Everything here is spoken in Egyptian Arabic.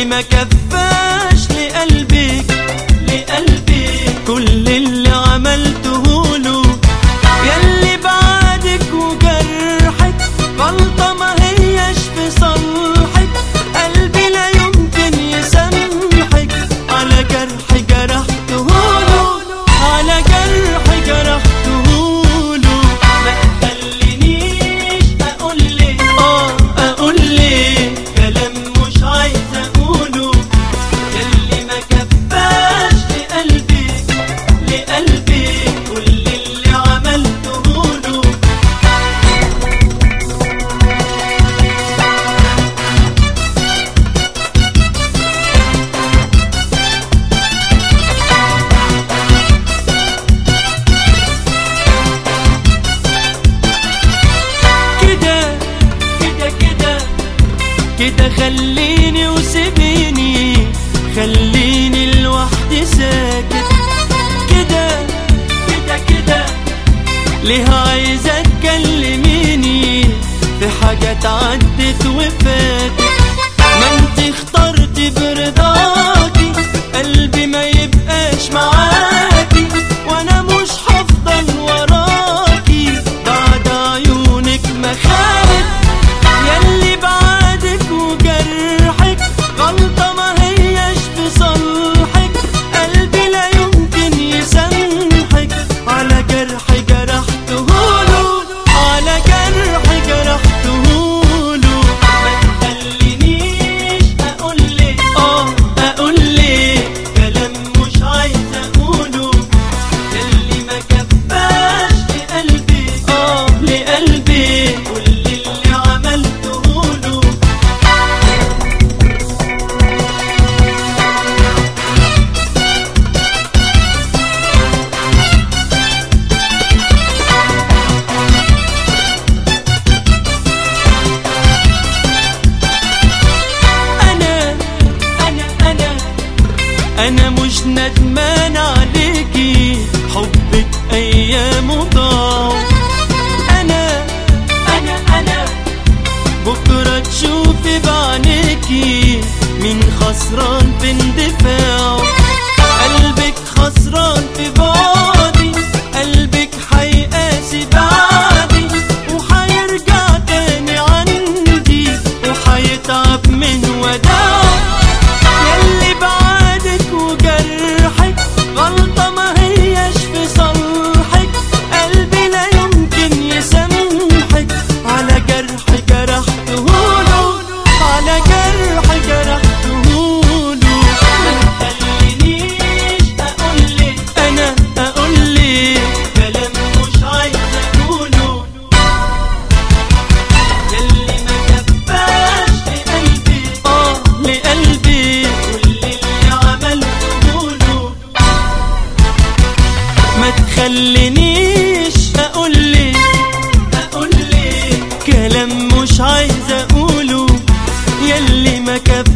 ما كفاش لقلبك لقلبك كل اللي عملته له يلي بعدك وجرحك غلطة ما هيش في صالحك قلبي لا يمكن يسامحك على جرح جرحته له على جرح جرحته له ما تخلينيش اقول لك اه اقول لك كلام مش عايز اقوله يلي ما كفاش لقلبك لقلبك كل اللي عملته له كده كده كده كده خليني وسيبيني خليني لوحدي ساكت كده كده كده ليه عايزة تكلميني في حاجات عدت وفاتت ما انت اخترتي برضاكي قلبي ما يبقاش معاكي وانا مش هفضل وراكي بعد عيونك ما خانت يلي بعدك وجرحك غلطة ما هيش في صالحك قلبي لا يمكن يسامحك على جرح جرحته له على جرح جرحته له ما تخلينيش اقول لك اه اقول لك كلام مش عايز اقوله اللي ما كفاش لقلبي اه لقلبي كل اللي عملته له انا انا انا انا مش ندمان عليكي حبك ايام ضاع انا انا انا بكره تشوفي بعينيكي مين خسران في اندفاعه قلبك خسران في بعدي قلبك حيقاسي بعدي وحيرجع تاني عندي وحيتعب من وداعه يلي بعدك وجرحك غلطة ما هيش في صالحك قلبي لا يمكن يسامحك على جرح جرحته له على جرح جرحته له ما تخلينيش اقول لك انا اقول لك كلام مش عايز اقوله يلي ما كفاش لقلبي اه لقلبي كل اللي عملته له ما تخلينيش اقول لك اقول لك كلام مش عايز اقوله يلي ما كفاش